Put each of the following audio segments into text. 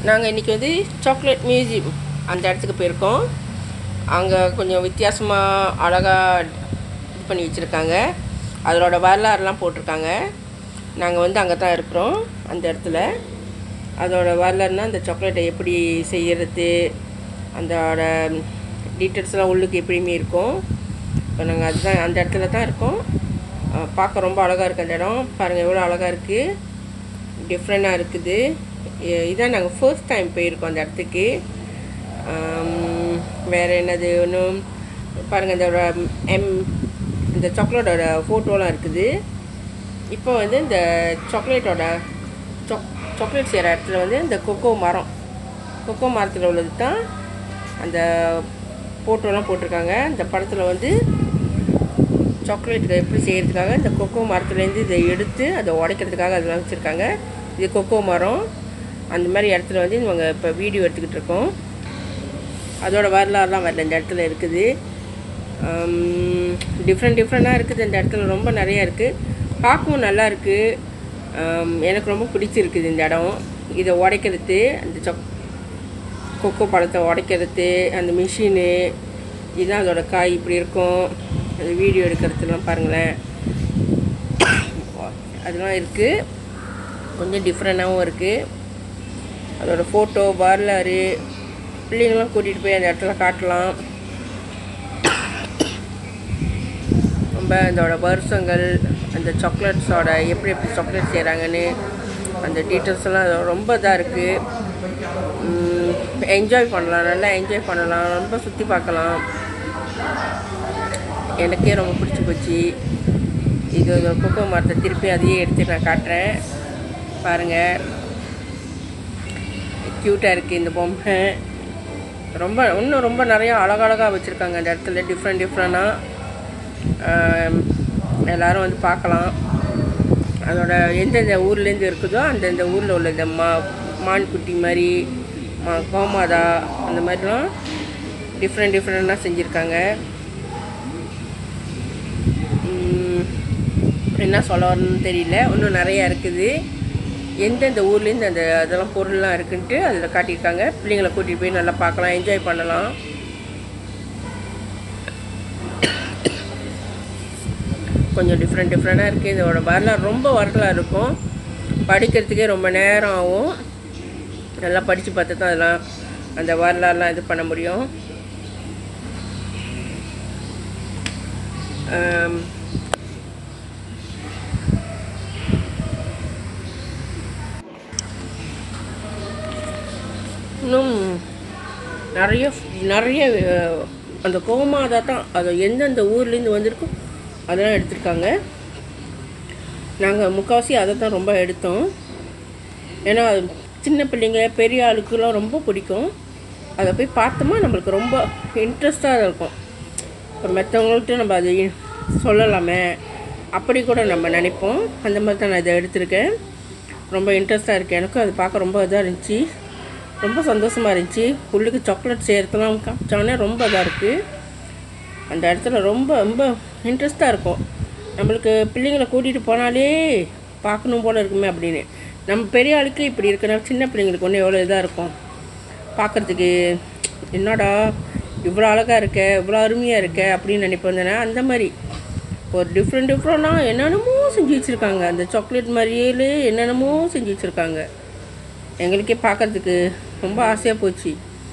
நாங்கள் இன்றைக்கி வந்து சாக்லேட் மியூசியம் அந்த இடத்துக்கு போயிருக்கோம் அங்கே கொஞ்சம் வித்தியாசமாக அழகாக இது பண்ணி வச்சுருக்காங்க அதோட வரலாறுலாம் போட்டிருக்காங்க நாங்கள் வந்து அங்கே தான் இருக்கிறோம் அந்த இடத்துல அதோட வரலாறுனா அந்த சாக்லேட்டை எப்படி செய்கிறது அதோட டீட்டெயில்ஸ்லாம் உள்ளுக்கு எப்படியுமே இருக்கும் இப்போ நாங்கள் அதுதான் அந்த இடத்துல தான் இருக்கோம் அஹ் பார்க்க ரொம்ப அழகாக இருக்குது அந்த இடம் பாருங்கள் எவ்வளோ அழகாக இருக்குது டிஃப்ரெண்ட்டாக இருக்குது இ- இதான் நாங்கள் ஃபர்ஸ்ட் டைம் போயிருக்கோம் அந்த இடத்துக்கு ஆம், வேறு என்னது ஒன்றும் பாருங்கள் இதோட எம் இந்த சாக்லேட்டோட ஃபோட்டோலாம் இருக்குது இப்போ வந்து இந்த சாக்லேட்டோட சாக் சாக்லேட் செய்கிற இடத்துல வந்து இந்த கொக்கோ மரம் கொக்கோ மரத்தில் உள்ளது தான் அந்த ஃபோட்டோலாம் போட்டிருக்காங்க இந்த படத்தில் வந்து சாக்லேட்டுக்கு எப்படி செய்கிறதுக்காக இந்த கொக்கோ மரத்துலேருந்து இதை எடுத்து அதை உடைக்கிறதுக்காக அதெல்லாம் வச்சுருக்காங்க இது கொக்கோ மரம் அந்த மாதிரி இடத்துல வந்து இவங்க இப்போ வீடியோ எடுத்துக்கிட்டு இருக்கோம் அதோட வரலாறுலாம் வரல இந்த இடத்துல இருக்குது டிஃப்ரெண்ட் டிஃப்ரெண்ட்டாக இருக்குது இந்த இடத்துல ரொம்ப நிறையா இருக்குது பார்க்கவும் நல்லா இருக்குது ஆம், எனக்கு ரொம்ப பிடிச்சிருக்குது இந்த இடம் இதை உடைக்கிறது அந்த சாக் கொக்கோ பழத்தை உடைக்கிறது அந்த மிஷினு இதுதான் அதோட காய் இப்படி இருக்கும் அந்த வீடியோ எடுக்கிறதுலாம் பாருங்களேன் அதெல்லாம் இருக்குது கொஞ்சம் டிஃப்ரெண்ட்டாகவும் இருக்குது அதோட ஃபோட்டோ வரலாறு பிள்ளைங்களாம் கூட்டிகிட்டு போய் அந்த இடத்துல காட்டலாம் ரொம்ப அதோட வருஷங்கள் அந்த சாக்லேட்ஸோட எப்படி எப்படி சாக்லேட் செய்கிறாங்கன்னு அந்த டீட்டெயில்ஸ் எல்லாம் அது ரொம்ப இதாக இருக்குது என்ஜாய் பண்ணலாம் நல்லா என்ஜாய் பண்ணலாம் ரொம்ப சுற்றி பார்க்கலாம் எனக்கே ரொம்ப பிடிச்சி போச்சு இது ஒரு கொக்கோ மரத்தை திருப்பி அதையே எடுத்து நான் காட்டுறேன் பாருங்கள் க்யூட்டாக இருக்குது இந்த பொம்மை ரொம்ப இன்னும் ரொம்ப நிறையா அழகழகாக வச்சுருக்காங்க அந்த இடத்துல டிஃப்ரெண்ட் டிஃப்ரெண்ட்டாக எல்லோரும் வந்து பார்க்கலாம் அதோட எந்தெந்த ஊர்லேருந்து இருக்குதோ அந்தந்த ஊரில் உள்ள இந்த மா மான்குட்டி மாதிரி மா கோமாதா அந்த மாதிரிலாம் டிஃப்ரெண்ட் டிஃப்ரெண்ட்டாக செஞ்சுருக்காங்க உம், என்ன சொல்ல வரணும்னு தெரியல இன்னும் நிறையா இருக்குது எந்தெந்த ஊர்லேருந்து அந்த அதெல்லாம் பொருள்லாம் இருக்குன்ட்டு அதில் காட்டியிருக்காங்க பிள்ளைங்களை கூட்டிகிட்டு போய் நல்லா பார்க்கலாம் என்ஜாய் பண்ணலாம் கொஞ்சம் டிஃப்ரெண்ட் டிஃப்ரெண்ட்டாக இருக்குது இதோட வரலாறு ரொம்ப வரலாறு இருக்கும் படிக்கிறதுக்கே ரொம்ப நேரம் ஆகும் நல்லா படித்து பார்த்து தான் அதெல்லாம் அந்த வரலாறுலாம் இது பண்ண முடியும் ஆம், இன்னும் நிறைய நிறைய அஹ், அந்த கோமாதா தான் அது எந்தெந்த ஊர்லேருந்து வந்திருக்கோ அதெல்லாம் எடுத்திருக்காங்க நாங்கள் முக்கால்வாசி அதை தான் ரொம்ப எடுத்தோம் ஏன்னா அது சின்ன பிள்ளைங்க பெரிய ஆளுக்கெல்லாம் ரொம்ப பிடிக்கும் அதை போய் பார்த்தோமா நம்மளுக்கு ரொம்ப இன்ட்ரெஸ்டாக இருக்கும் இப்போ மற்றவங்கள்ட்ட நம்ம அது சொல்லலாமே அப்படி கூட நம்ம நினைப்போம் அந்த மாதிரி தான் நான் இதை எடுத்திருக்கேன் ரொம்ப இன்ட்ரெஸ்ட்டாக இருக்குது எனக்கும் அது பார்க்க ரொம்ப இதாக இருந்துச்சு ரொம்ப சந்தோஷமாக இருந்துச்சு உள்ளுக்கு சாக்லேட் செய்கிறதுலாம் காமிச்சானே ரொம்ப இதாக இருக்குது அந்த இடத்துல ரொம்ப ரொம்ப இன்ட்ரெஸ்ட்டாக இருக்கும் நம்மளுக்கு பிள்ளைங்களை கூட்டிகிட்டு போனாலே பார்க்கணும் போல் இருக்குமே அப்படின்னு நம்ம பெரிய ஆளுக்கு இப்படி இருக்கிற சின்ன பிள்ளைங்களுக்கு ஒன்று எவ்வளோ இதாக இருக்கும் பார்க்குறதுக்கு என்னடா இவ்வளோ அழகாக இருக்க இவ்வளோ அருமையாக இருக்க அப்படின்னு நினைப்போம் தானே அந்த மாதிரி ஒரு டிஃப்ரெண்ட் டிஃப்ரெண்ட்டாக என்னென்னமோ செஞ்சு வச்சுருக்காங்க அந்த சாக்லேட் மாதிரியே என்னென்னமோ செஞ்சு வச்சுருக்காங்க எங்களுக்கே பார்க்குறதுக்கு ரொம்ப ஆசையாக போச்சு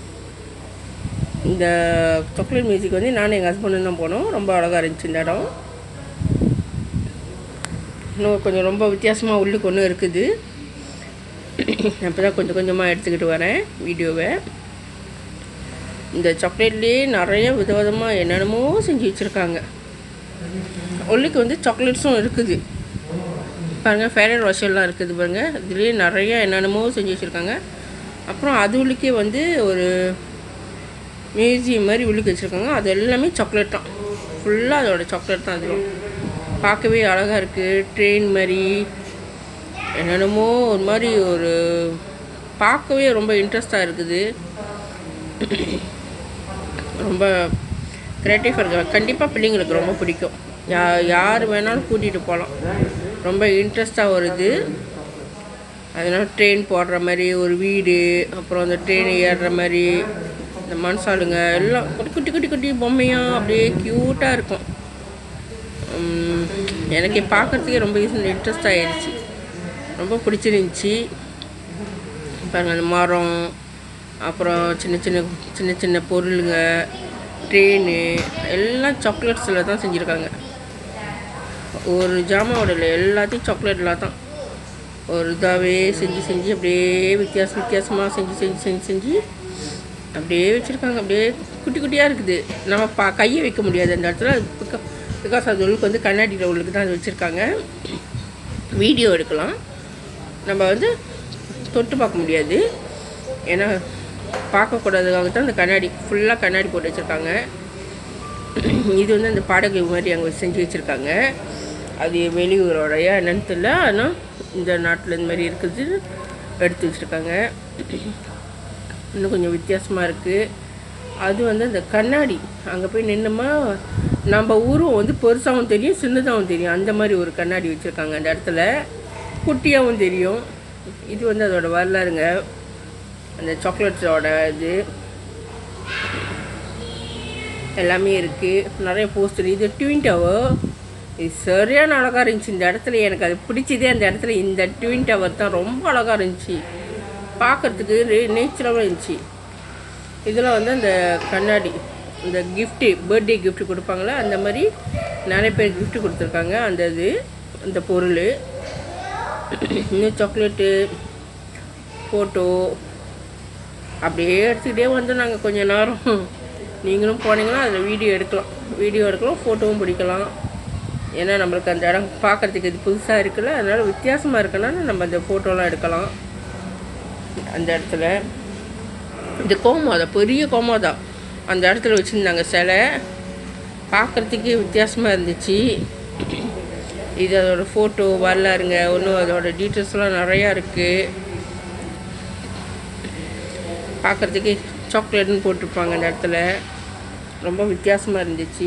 இந்த சாக்லேட் மியூசிக் வந்து நானும் எங்கள் ஹஸ்பண்டும் தான் போனோம் ரொம்ப அழகாக இருந்துச்சு இந்த இடம் இன்னும் கொஞ்சம் ரொம்ப வித்தியாசமாக உள்ளுக்கு ஒன்றும் இருக்குது அப்போ தான் கொஞ்சம் கொஞ்சமாக எடுத்துக்கிட்டு வரேன் வீடியோவை இந்த சாக்லேட்லேயே நிறைய விதவிதமாக என்னென்னமோ செஞ்சு வச்சுருக்காங்க உள்ளுக்கு வந்து சாக்லேட்ஸும் இருக்குது பாருங்கள் ஃபேரட் வாஷர்லாம் இருக்குது பாருங்கள் இதுலேயே நிறைய என்னென்னமோ செஞ்சு வச்சுருக்காங்க அப்புறம் அது உள்ளுக்கே வந்து ஒரு மியூசியம் மாதிரி உள்ளுக்கு வச்சுருக்காங்க அது எல்லாமே சாக்லேட் தான் ஃபுல்லாக அதோட சாக்லேட் தான் அதில் பார்க்கவே அழகாக இருக்குது ட்ரெயின் மாதிரி என்னென்னமோ ஒரு மாதிரி ஒரு பார்க்கவே ரொம்ப இன்ட்ரெஸ்டாக இருக்குது ரொம்ப கிரியேட்டிவாக இருக்கு கண்டிப்பாக பிள்ளைங்களுக்கு ரொம்ப பிடிக்கும் யா யார் வேணாலும் கூட்டிகிட்டு போகலாம் ரொம்ப இன்ட்ரெஸ்ட்டாக வருது அதனால் ட்ரெயின் போடுற மாதிரி ஒரு வீடு அப்புறம் அந்த ட்ரெயின் ஏறுற மாதிரி இந்த மனுஷாளுங்க எல்லாம் குட்டி குட்டி குட்டி குட்டி பொம்மையாக அப்படியே க்யூட்டாக இருக்கும் உம், எனக்கு பார்க்குறதுக்கே ரொம்ப இன்ட்ரெஸ்ட் ஆயிடுச்சு ரொம்ப பிடிச்சிருந்துச்சி பாருங்கள் அந்த மரம் அப்புறம் சின்ன சின்ன சின்ன சின்ன பொருளுங்க ட்ரெயின் எல்லாம் சாக்லேட்ஸில் தான் செஞ்சுருக்காங்க ஒரு ஜாமாவோட இல்லை எல்லாத்தையும் சாக்லேட்டில் தான் ஒரு இதாகவே செஞ்சு செஞ்சு அப்படியே வித்தியாசம் வித்தியாசமாக செஞ்சு செஞ்சு செஞ்சு செஞ்சு அப்படியே வச்சுருக்காங்க அப்படியே குட்டி குட்டியாக இருக்குது நம்ம பா கையை வைக்க முடியாது அந்த இடத்துல பிகா- பிகாஸ் அது உள்ளுக்கு வந்து கண்ணாடியில் உள்ளுக்கு தான் அது வச்சுருக்காங்க வீடியோ எடுக்கலாம் நம்ம வந்து தொட்டு பார்க்க முடியாது ஏன்னா பார்க்கக்கூடாதுக்காக தான் அந்த கண்ணாடி ஃபுல்லாக கண்ணாடி போட்டு வச்சுருக்காங்க இது வந்து அந்த பாடகை மாதிரி அங்கே செஞ்சு வச்சுருக்காங்க அது வெளியூரோடைய என்னன்னு தெரியல ஆனால் இந்த நாட்டில் இந்த மாதிரி இருக்குது எடுத்து வச்சுருக்காங்க இன்னும் கொஞ்சம் வித்தியாசமாக இருக்குது அது வந்து அந்த கண்ணாடி அங்கே போய் நின்னோமா நம்ம ஊரும் வந்து பெருசாகவும் தெரியும் சின்னதாகவும் தெரியும் அந்த மாதிரி ஒரு கண்ணாடி வச்சுருக்காங்க அந்த இடத்துல குட்டியாகவும் தெரியும் இது வந்து அதோட வரலாறுங்க அந்த சாக்லேட்ஸோட இது எல்லாமே இருக்குது நிறைய போஸ்டர் இது ட்வின் டவர் இது சரியான அழகாக இருந்துச்சு இந்த இடத்துல எனக்கு அது பிடிச்சதே அந்த இடத்துல இந்த ட்வின் டவர் தான் ரொம்ப அழகாக இருந்துச்சு பார்க்கறதுக்கு நேச்சுரலாக இருந்துச்சு இதில் வந்து அந்த கண்ணாடி இந்த கிஃப்ட்டு பர்த்டே gift கொடுப்பாங்களே அந்த மாதிரி நிறைய பேர் gift கொடுத்துருக்காங்க அந்த இது அந்த பொருள் இன்னும் சாக்லேட்டு ஃபோட்டோ அப்படியே எடுத்துக்கிட்டே வந்து நாங்கள் கொஞ்ச நேரம் நீங்களும் போனீங்கன்னா அதில் வீடியோ எடுக்கலாம் வீடியோ எடுக்கலாம் ஃபோட்டோவும் பிடிக்கலாம் ஏன்னா நம்மளுக்கு அந்த இடம் பார்க்குறதுக்கு இது புதுசாக இருக்குல்ல அதனால் வித்தியாசமாக இருக்கனால நம்ம அந்த ஃபோட்டோலாம் எடுக்கலாம் அந்த இடத்துல இந்த கோமாதா பெரிய கோமாதா அந்த இடத்துல வச்சுருந்தாங்க சிலை பார்க்குறதுக்கே வித்தியாசமாக இருந்துச்சு இது அதோட ஃபோட்டோ வரலாறுங்க ஒன்றும் அதோட டீட்டெயில்ஸ்லாம் நிறையா இருக்குது பார்க்குறதுக்கு சாக்லேட்னு போட்டிருப்பாங்க அந்த இடத்துல ரொம்ப வித்தியாசமாக இருந்துச்சு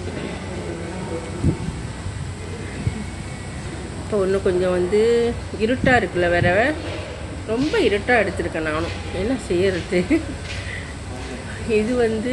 இப்போ இன்னும் கொஞ்சம் வந்து இருட்டாக இருக்குல்ல வேற ரொம்ப இருட்டாக எடுத்திருக்கேன் நானும் என்ன செய்யறது இது வந்து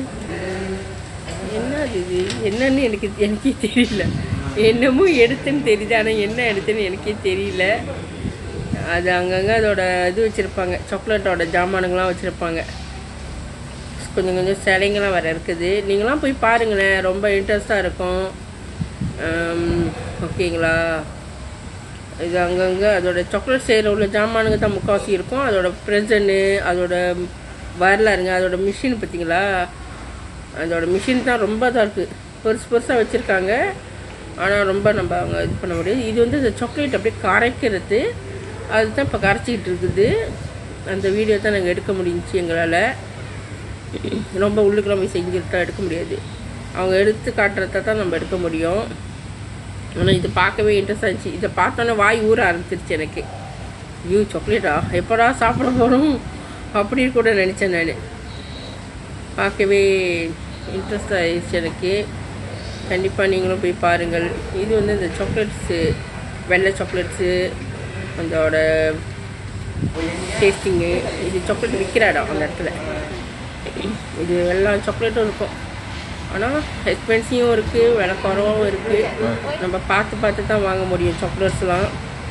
என்ன இது என்னன்னு எனக்கு எனக்கே தெரியல என்னமோ எடுத்துன்னு தெரியுது ஆனால் என்ன எடுத்துன்னு எனக்கே தெரியல அது அங்கங்கே அதோட இது வச்சுருப்பாங்க சாக்லேட்டோட ஜாமானுங்களாம் வச்சுருப்பாங்க கொஞ்சம் கொஞ்சம் சிலைங்களாம் வேறு இருக்குது நீங்களாம் போய் பாருங்களேன் ரொம்ப இன்ட்ரெஸ்ட்டாக இருக்கும் ஆம், ஓகேங்களா இது அங்கங்கே அதோட சாக்லேட் செய்கிற உள்ள ஜாமானுங்க தான் முக்கால்வாசி இருக்கும் அதோட ப்ரெசன்னு அதோட வரலாறுங்க அதோட மிஷின் பார்த்தீங்களா அதோட மிஷின் தான் ரொம்ப தான் இருக்குது பெருசு பெருசாக வச்சுருக்காங்க ஆனால் ரொம்ப நம்ம அவங்க இது பண்ண முடியாது இது வந்து இந்த சாக்லேட் அப்படியே கரைக்கிறது அதுதான் இப்போ கரைச்சிக்கிட்டு இருக்குது அந்த வீடியோ தான் நாங்கள் எடுக்க முடிஞ்சுச்சு எங்களால் ரொம்ப உள்ளுக்குள்ள போய் செஞ்சுட்டு எடுக்க முடியாது அவங்க எடுத்து காட்டுறத தான் நம்ம எடுக்க முடியும் ஆனால் இது பார்க்கவே இன்ட்ரெஸ்டாக இருந்துச்சு இதை பார்த்தோன்னே வாய் ஊற ஆரம்பிச்சிருச்சு எனக்கு ஐயோ சாக்லேட்டா எப்படா சாப்பிட போகிறோம் அப்படின்னு கூட நினச்சேன் நான் பார்க்கவே இன்ட்ரெஸ்ட் ஆயிடுச்சு எனக்கு கண்டிப்பாக நீங்களும் போய் பாருங்கள் இது வந்து இந்த சாக்லேட்ஸு வெள்ளை சாக்லேட்ஸு அதோட டேஸ்டிங்கு இது சாக்லேட் விற்கிற இடம் அந்த இடத்துல இது எல்லா சாக்லேட்டும் இருக்கும் ஆனால் எக்ஸ்பென்சிவும் இருக்குது விலை குறவாகவும் இருக்குது நம்ம பார்த்து பார்த்து தான் வாங்க முடியும் சாக்லேட்ஸ்லாம்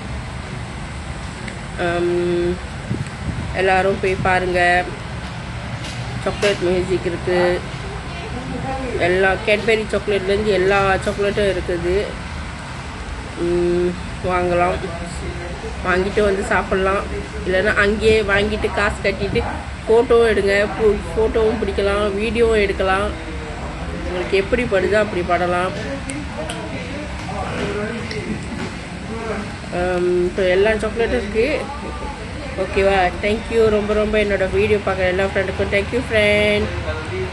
எல்லாரும் போய் பாருங்கள் சாக்லேட் மியூசிக் இருக்குது எல்லா கேட்பெரி சாக்லேட்லேருந்து எல்லா சாக்லேட்டும் இருக்குது ம், வாங்கலாம் வாங்கிட்டு வந்து சாப்பிட்லாம் இல்லைன்னா அங்கேயே வாங்கிட்டு காசு கட்டிட்டு ஃபோட்டோவும் எடுங்க ஃபோட்டோவும் பிடிக்கலாம் வீடியோவும் எடுக்கலாம் உங்களுக்கு எப்படி படுதோ அப்படி படலாம் இப்போ எல்லா சாக்லேட்டும் இருக்குது ஓகேவா தேங்க்யூ ரொம்ப ரொம்ப என்னோடய வீடியோ பார்க்குற எல்லா ஃப்ரெண்டுக்கும் தேங்க்யூ ஃப்ரெண்ட்